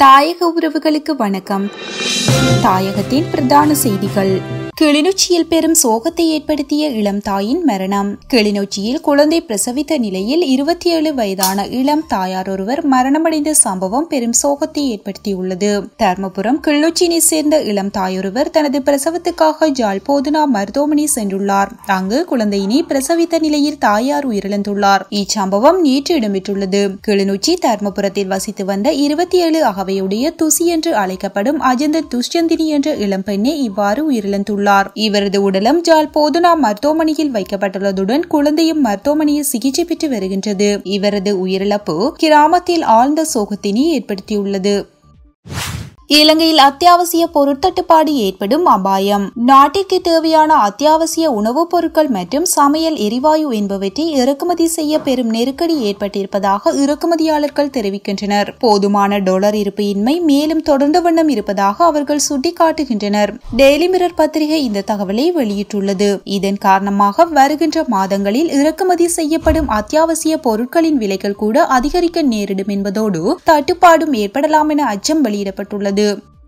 தாயக உறவுகளுக்கு வணக்கம் தாயகத்தின் பிரதான செய்திகள் கிளிநொச்சியில் பெரும் சோகத்தை ஏற்படுத்திய இளம் தாயின் மரணம் கிளிநொச்சியில் குழந்தை பிரசவித்த நிலையில் இருபத்தி ஏழு வயதான இளம் தாயார் ஒருவர் மரணமடைந்த சம்பவம் பெரும் சோகத்தை ஏற்படுத்தியுள்ளது தர்மபுரம் கிளிநொச்சியினை சேர்ந்த இளம் தாயொருவர் தனது பிரசவத்துக்காக ஜாழ் போதுனா மருத்துவமனை சென்றுள்ளார் அங்கு குழந்தையினை பிரசவித்த நிலையில் தாயார் உயிரிழந்துள்ளார் இச்சம்பவம் நேற்று இடம்பெற்றுள்ளது கிளிநொச்சி தர்மபுரத்தில் வசித்து வந்த இருபத்தி ஏழு அகவையுடைய துசி என்று அழைக்கப்படும் அஜந்த துஷ்யந்தினி என்ற இளம்பெண்ணே இவ்வாறு உயிரிழந்துள்ளார் இவரது உடலம் ஜால் போதுனா மருத்துவமனையில் வைக்கப்பட்டுள்ளதுடன் குழந்தையும் மருத்துவமனையில் சிகிச்சை பெற்று வருகின்றது இவரது உயிரிழப்பு கிராமத்தில் ஆழ்ந்த சோகத்தினை ஏற்படுத்தியுள்ளது இலங்கையில் அத்தியாவசிய பொருட்தட்டுப்பாடு ஏற்படும் அபாயம் நாட்டிற்கு தேவையான அத்தியாவசிய உணவுப் பொருட்கள் மற்றும் சமையல் எரிவாயு என்பவற்றை இறக்குமதி செய்ய பெரும் நெருக்கடி ஏற்பட்டிருப்பதாக இறக்குமதியாளர்கள் தெரிவிக்கின்றனர் போதுமான டாலர் இருப்பு இன்மை மேலும் தொடர்ந்த வண்ணம் இருப்பதாக அவர்கள் சுட்டிக்காட்டுகின்றனர் டெய்லி மிரர் பத்திரிகை இந்த தகவலை வெளியிட்டுள்ளது இதன் காரணமாக வருகின்ற மாதங்களில் இறக்குமதி செய்யப்படும் அத்தியாவசிய பொருட்களின் விலைகள் கூட அதிகரிக்க நேரிடும் என்பதோடு தட்டுப்பாடும் ஏற்படலாம் என அச்சம் வெளியிடப்பட்டுள்ளது உள்ளது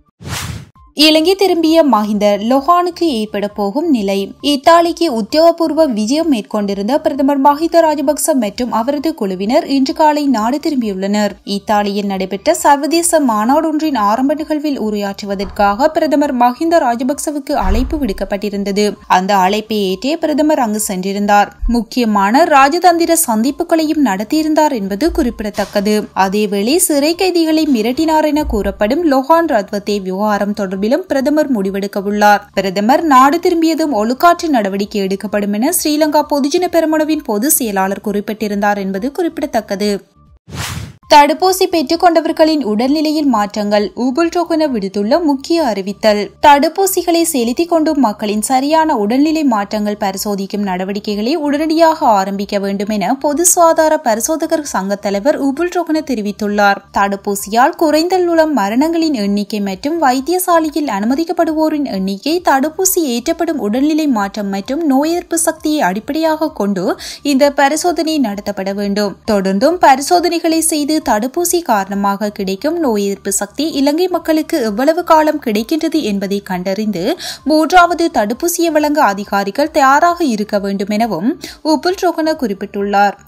இலங்கை திரும்பிய மஹிந்த லொஹானுக்கு ஏற்பட போகும் நிலை இத்தாலிக்கு உத்தியோகபூர்வ விஜயம் மேற்கொண்டிருந்த பிரதமர் மஹிந்த ராஜபக்ச மற்றும் அவரது குழுவினர் இன்று காலை நாடு திரும்பியுள்ளனர் இத்தாலியில் நடைபெற்ற சர்வதேச மாநாடொன்றின் ஆரம்ப நிகழ்வில் உரையாற்றுவதற்காக பிரதமர் மஹிந்த ராஜபக்சவுக்கு அழைப்பு விடுக்கப்பட்டிருந்தது அந்த அழைப்பை ஏற்றே பிரதமர் அங்கு சென்றிருந்தார் முக்கியமான ராஜதந்திர சந்திப்புகளையும் நடத்தியிருந்தார் என்பது குறிப்பிடத்தக்கது அதேவேளை சிறை கைதிகளை மிரட்டினார் என கூறப்படும் லொஹான் ரத்வத்தே விவகாரம் தொடர்பில் தொடர்பிலும் பிரதமர் முடிவெடுக்க உள்ளார் பிரதமர் நாடு திரும்பியதும் ஒழுக்காற்று நடவடிக்கை எடுக்கப்படும் என ஸ்ரீலங்கா பொதுஜன பெருமனவின் பொதுச் செயலாளர் குறிப்பிட்டிருந்தார் என்பது குறிப்பிடத்தக்கது தடுப்பூசி பெற்றுக் கொண்டவர்களின் உடல்நிலையில் மாற்றங்கள் ஊபல் டோக்கன விடுத்துள்ள முக்கிய அறிவித்தல் தடுப்பூசிகளை செலுத்திக் கொண்டும் மக்களின் சரியான உடல்நிலை மாற்றங்கள் பரிசோதிக்கும் நடவடிக்கைகளை உடனடியாக ஆரம்பிக்க வேண்டும் என பொது சுகாதார பரிசோதகர் சங்க தலைவர் உபுல் டோக்கன தெரிவித்துள்ளார் தடுப்பூசியால் குறைந்துள்ள மரணங்களின் எண்ணிக்கை மற்றும் வைத்தியசாலையில் அனுமதிக்கப்படுவோரின் எண்ணிக்கை தடுப்பூசி ஏற்றப்படும் உடல்நிலை மாற்றம் மற்றும் நோய் எதிர்ப்பு சக்தியை அடிப்படையாக கொண்டு இந்த பரிசோதனை நடத்தப்பட வேண்டும் தொடர்ந்தும் பரிசோதனைகளை செய்து தடுப்பூசி காரணமாக கிடைக்கும் நோய் எதிர்ப்பு சக்தி இலங்கை மக்களுக்கு எவ்வளவு காலம் கிடைக்கின்றது என்பதை கண்டறிந்து மூன்றாவது தடுப்பூசியை வழங்க அதிகாரிகள் தயாராக இருக்க வேண்டும் எனவும் உப்புல் ரோகன குறிப்பிட்டுள்ளார்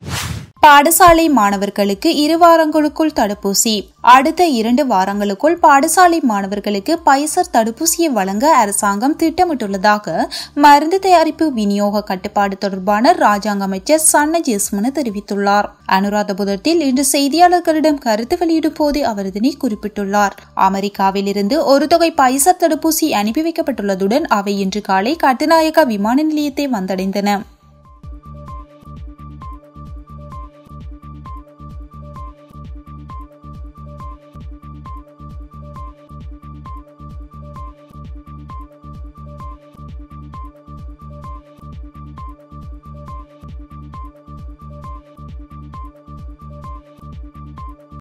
பாடசாலை மாணவர்களுக்கு இரு வாரங்களுக்குள் தடுப்பூசி அடுத்த இரண்டு வாரங்களுக்குள் பாடசாலை மாணவர்களுக்கு பைசர் தடுப்பூசியை வழங்க அரசாங்கம் திட்டமிட்டுள்ளதாக மருந்து தயாரிப்பு விநியோக கட்டுப்பாடு தொடர்பான ராஜாங்க அமைச்சர் சன்ன ஜெஸ்மன தெரிவித்துள்ளார் அனுராதபுரத்தில் இன்று செய்தியாளர்களிடம் கருத்து வெளியிடும் போது அவர் இதனை குறிப்பிட்டுள்ளார் அமெரிக்காவில் இருந்து ஒரு தொகை பைசர் தடுப்பூசி அனுப்பி வைக்கப்பட்டுள்ளதுடன் அவை இன்று காலை கட்டுநாயக்கா விமான நிலையத்தை வந்தடைந்தன